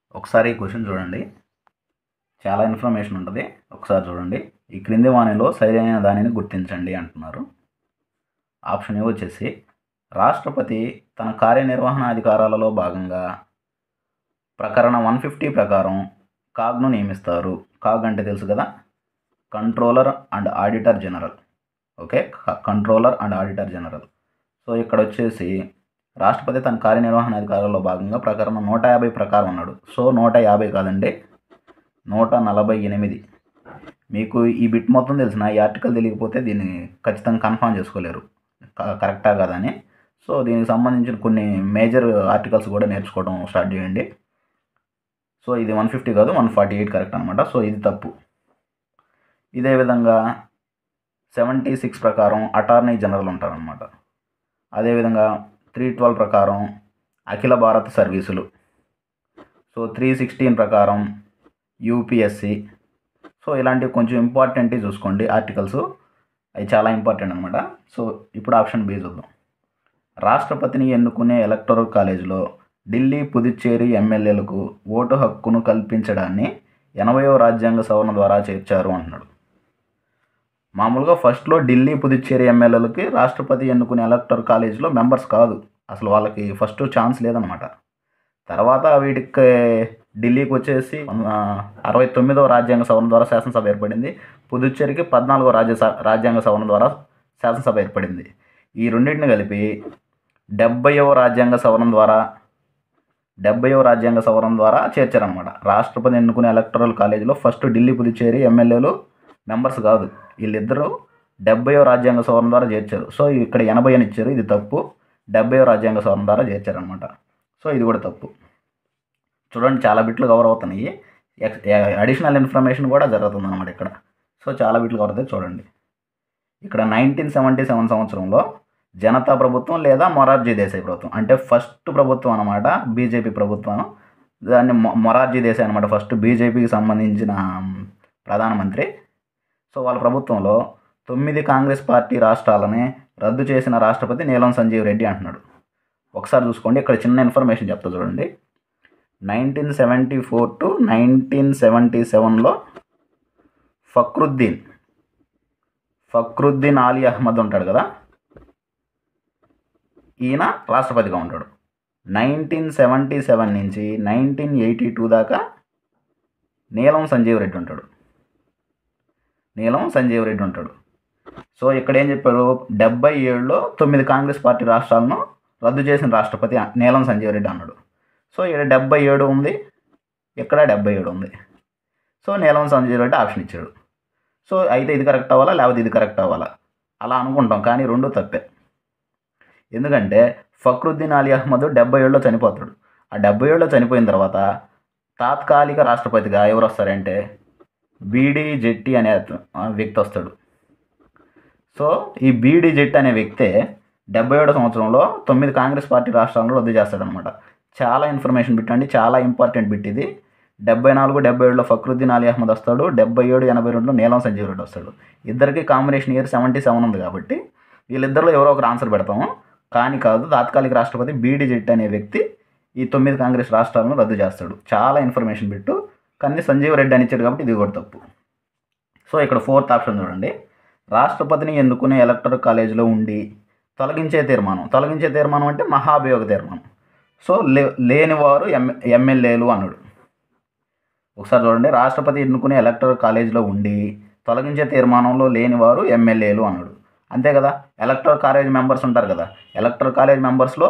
ఒకసారి ఈ క్వశ్చన్ చూడండి చాలా ఇన్ఫర్మేషన్ ఉంటుంది ఒకసారి చూడండి ఈ క్రింది వాణిలో సరైన దానిని గుర్తించండి అంటున్నారు ఆప్షన్ ఏ వచ్చేసి రాష్ట్రపతి తన కార్యనిర్వహణ అధికారాలలో భాగంగా ప్రకరణ వన్ ఫిఫ్టీ ప్రకారం కాగ్ను నియమిస్తారు కాగ్ అంటే తెలుసు కదా controller and auditor general okay controller and auditor general so ఇక్కడ వచ్చేసి రాష్ట్రపతి తన కార్యనిర్వహణ అధికారాల్లో భాగంగా ప్రకరణ నూట యాభై ప్రకారం ఉన్నాడు సో నూట యాభై కాదండి నూట నలభై ఎనిమిది మీకు ఈ బిట్ మొత్తం తెలిసిన ఈ ఆర్టికల్ తెలియకపోతే దీన్ని ఖచ్చితంగా కన్ఫర్మ్ చేసుకోలేరు క- కరెక్టా కదా అని సో దీనికి సంబంధించిన కొన్ని మేజర్ ఆర్టికల్స్ కూడా నేర్చుకోవడం స్టార్ట్ చేయండి సో ఇది వన్ ఫిఫ్టీ కాదు వన్ ఫార్టీ ఎయిట్ కరెక్ట్ అనమాట సో ఇది తప్పు ఇదే విధంగా సెవెంటీ సిక్స్ ప్రకారం అటార్నీ జనరల్ ఉంటారనమాట అదేవిధంగా త్రీ ట్వెల్వ్ ప్రకారం అఖిల భారత సర్వీసులు సో త్రీ సిక్స్టీన్ ప్రకారం యూపీఎస్సి సో ఇలాంటివి కొంచెం ఇంపార్టెంట్ చూసుకోండి ఆర్టికల్స్ అవి చాలా ఇంపార్టెంట్ అనమాట సో ఇప్పుడు ఆప్షన్ బి చూద్దాం రాష్ట్రపతిని ఎన్నుకునే ఎలక్టరల్ కాలేజీలో ఢిల్లీ పుదుచ్చేరి ఎమ్మెల్యేలకు ఓటు హక్కును కల్పించడాన్ని ఎనభైవ రాజ్యాంగ సవరణ ద్వారా చేర్చారు అంటున్నాడు మామూలుగా ఫస్ట్లో ఢిల్లీ పుదుచ్చేరి ఎమ్మెల్యేలకి రాష్ట్రపతి ఎన్నుకునే ఎలక్టర్ కాలేజీలో మెంబర్స్ కాదు అసలు వాళ్ళకి ఫస్ట్ ఛాన్స్ లేదనమాట తర్వాత వీటికి ఢిల్లీకి వచ్చేసి ఆ, అరవై తొమ్మిదవ రాజ్యాంగ సవరణ ద్వారా శాసనసభ ఏర్పడింది పుదుచ్చేరికి పద్నాలుగో రాజ్య రాజ్యాంగ సవరణ ద్వారా శాసనసభ ఏర్పడింది ఈ రెండింటిని కలిపి డెబ్బైవ రాజ్యాంగ సవరణ ద్వారా డెబ్బైవ రాజ్యాంగ సవరణ ద్వారా చేర్చారనమాట రాష్ట్రపతి ఎన్నుకునే ఎలక్టరల్ కాలేజీలో ఫస్ట్ ఢిల్లీ పుదుచ్చేరి ఎమ్మెల్యేలు మెంబర్స్ కాదు వీళ్ళిద్దరూ డెబ్బైవ రాజ్యాంగ సవరణ ద్వారా చేర్చారు సో ఇక్కడ ఎనభై అని ఇచ్చారు ఇది తప్పు డెబ్బైవ రాజ్యాంగ సవరణ ద్వారా చేర్చారనమాట సో ఇది కూడా తప్పు చూడండి చాలా బిట్లు కవర్ అవుతున్నాయి ఎక్స్ అడిషనల్ ఇన్ఫర్మేషన్ కూడా జరుగుతుంది అనమాట ఇక్కడ సో చాలా బిట్లు కవర్ అవుతాయి చూడండి ఇక్కడ నైన్టీన్ సెవెంటీ సెవెన్ సంవత్సరంలో జనతా ప్రభుత్వం లేదా మొరార్జీ దేశాయ్ ప్రభుత్వం అంటే ఫస్ట్ ప్రభుత్వం అనమాట బీజేపీ ప్రభుత్వం దాన్ని మొ- మొరార్జీ దేశాయ్ అనమాట ఫస్ట్ బీజేపీకి సంబంధించిన ప్రధానమంత్రి సో వాళ్ళ ప్రభుత్వంలో తొమ్మిది కాంగ్రెస్ పార్టీ రాష్ట్రాలని రద్దు చేసిన రాష్ట్రపతి నీలం సంజీవ్ రెడ్డి అంటున్నాడు ఒకసారి చూసుకోండి ఇక్కడ చిన్న ఇన్ఫర్మేషన్ చెప్తా చూడండి nineteen seventy four to nineteen seventy సెవెన్లో ఫక్రుద్దీన్ ఫక్రుద్దీన్ ఆలీ అహ్మద్ ఉంటాడు కదా ఈయన రాష్ట్రపతిగా ఉంటాడు నైన్టీన్ సెవెంటీ సెవెన్ నుంచి నైన్టీన్ ఎయిటీ టూ దాకా నీలం సంజీవ్ రెడ్డి ఉంటాడు నీలం సంజీవ్ రెడ్డి ఉంటాడు సో ఇక్కడ ఏం చెప్పారు డెబ్బై ఏడులో తొమ్మిది కాంగ్రెస్ పార్టీ రాష్ట్రాలను రద్దు చేసిన రాష్ట్రపతి నీలం సంజీవ్ రెడ్డి అన్నాడు సో ఇక్కడ డెబ్బై ఏడు ఉంది ఇక్కడ డెబ్బై ఏడు ఉంది సో నీలం సంజీవ్ రెడ్డి ఆప్షన్ ఇచ్చాడు సో అయితే ఇది కరెక్ట్ అవ్వాలా లేకపోతే ఇది కరెక్ట్ అవ్వాలా అలా అనుకుంటాం కానీ రెండు తప్పే ఎందుకంటే ఫక్రుద్దీన్ అలీ అహ్మద్ డెబ్బై ఏడులో చనిపోతాడు ఆ డెబ్బై ఏడులో చనిపోయిన తర్వాత తాత్కాలిక రాష్ట్రపతిగా ఎవరు వస్తారంటే బీడీ జెట్టి అనే అత- ఆ వ్యక్తి వస్తాడు సో ఈ బీడీ జెట్టి అనే వ్యక్తే డెబ్బై ఏడో సంవత్సరంలో తొమ్మిది కాంగ్రెస్ పార్టీ రాష్ట్రాలను రద్దు చేస్తాడనమాట చాలా ఇన్ఫర్మేషన్ బిట్ అండి చాలా ఇంపార్టెంట్ బిట్ ఇది డెబ్బై నాలుగు డెబ్బై ఏడులో ఫక్రుద్దీన్ అలీ అహ్మద్ వస్తాడు డెబ్బై ఏడు ఎనభై రెండులో నీలం సంజీవ్ రెడ్డి వస్తాడు ఇద్దరికి కాంబినేషన్ ఇయర్ సెవెంటీ సెవెన్ ఉంది కాబట్టి వీళ్ళిద్దరిలో ఎవరో ఒకరు ఆన్సర్ పెడతాము కానీ కాదు తాత్కాలిక రాష్ట్రపతి బీడీ జెట్టి అనే వ్యక్తి ఈ తొమ్మిది కాంగ్రెస్ రాష్ట్రాలను రద్దు చేస్తాడు చాలా ఇన్ఫర్మేషన్ బిట్టు కానీ సంజీవ్ రెడ్డి అని ఇచ్చాడు కాబట్టి ఇది కూడా తప్పు సో ఇక్కడ ఫోర్త్ ఆప్షన్ చూడండి రాష్ట్రపతిని ఎన్నుకునే ఎలక్టర్ కాలేజీలో ఉండి తొలగించే తీర్మానం తొలగించే తీర్మానం అంటే మహాభియోగ తీర్మానం సో లే లేనివారు ఎమ్ ఎమ్మెల్యేలు అన్నాడు ఒకసారి చూడండి రాష్ట్రపతి ఎన్నుకునే ఎలక్టర్ కాలేజీలో ఉండి తొలగించే తీర్మానంలో లేనివారు ఎమ్మెల్యేలు అన్నాడు అంతే కదా ఎలక్టర్ కాలేజ్ మెంబర్స్ ఉంటారు కదా ఎలక్టర్ కాలేజ్ మెంబర్స్లో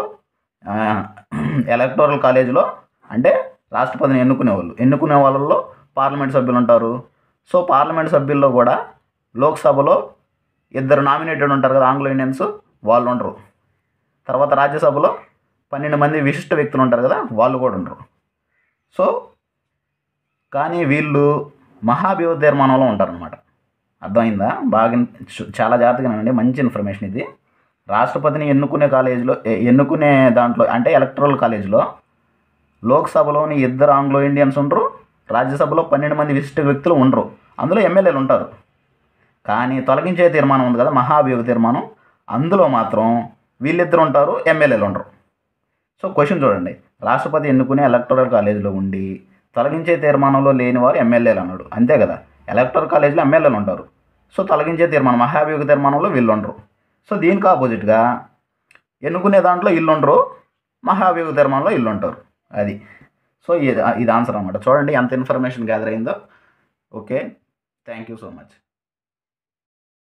ఎలక్టోరల్ కాలేజీలో అంటే రాష్ట్రపతిని ఎన్నుకునే వాళ్ళు ఎన్నుకునే వాళ్ళలో పార్లమెంట్ సభ్యులు ఉంటారు సో పార్లమెంట్ సభ్యుల్లో కూడా లోక్సభలో ఇద్దరు నామినేటెడ్ ఉంటారు కదా ఆంగ్లో ఇండియన్స్ వాళ్ళు ఉండరు తర్వాత రాజ్యసభలో పన్నెండు మంది విశిష్ట వ్యక్తులు ఉంటారు కదా వాళ్ళు కూడా ఉండరు సో కానీ వీళ్ళు మహాభియోగ తీర్మానంలో ఉంటారనమాట అర్థమైందా బాగా చు- చాలా జాగ్రత్తగా వినండి మంచి ఇన్ఫర్మేషన్ ఇది రాష్ట్రపతిని ఎన్నుకునే కాలేజీలో ఎ- ఎన్నుకునే దాంట్లో అంటే ఎలక్టరల్ కాలేజీలో లోక్సభలోని ఇద్దరు ఆంగ్లో ఇండియన్స్ ఉండరు రాజ్యసభలో పన్నెండు మంది విశిష్ట వ్యక్తులు ఉండరు అందులో ఎమ్మెల్యేలు ఉంటారు కానీ తొలగించే తీర్మానం ఉంది కదా మహాభియోగ తీర్మానం అందులో మాత్రం వీళ్ళిద్దరు ఉంటారు ఎమ్మెల్యేలు ఉండరు సో క్వశ్చన్ చూడండి రాష్ట్రపతి ఎన్నుకునే ఎలక్టరల్ కాలేజీలో ఉండి తొలగించే తీర్మానంలో లేని వారు ఎమ్మెల్యేలు అన్నాడు అంతే కదా ఎలక్టర్ కాలేజీలో ఎమ్మెల్యేలు ఉంటారు సో తొలగించే తీర్మానం మహాభియోగ తీర్మానంలో వీళ్ళు ఉండరు సో దీనికి ఆపోజిట్గా ఎన్నుకునే దాంట్లో ఇల్లు ఉండరు మహాభియోగ తీర్మానంలో ఇల్లు ఉంటారు అది సో ఇది ఇది ఆన్సర్ అనమాట చూడండి ఎంత ఇన్ఫర్మేషన్ గ్యాదర్ అయిందో okay thank you so much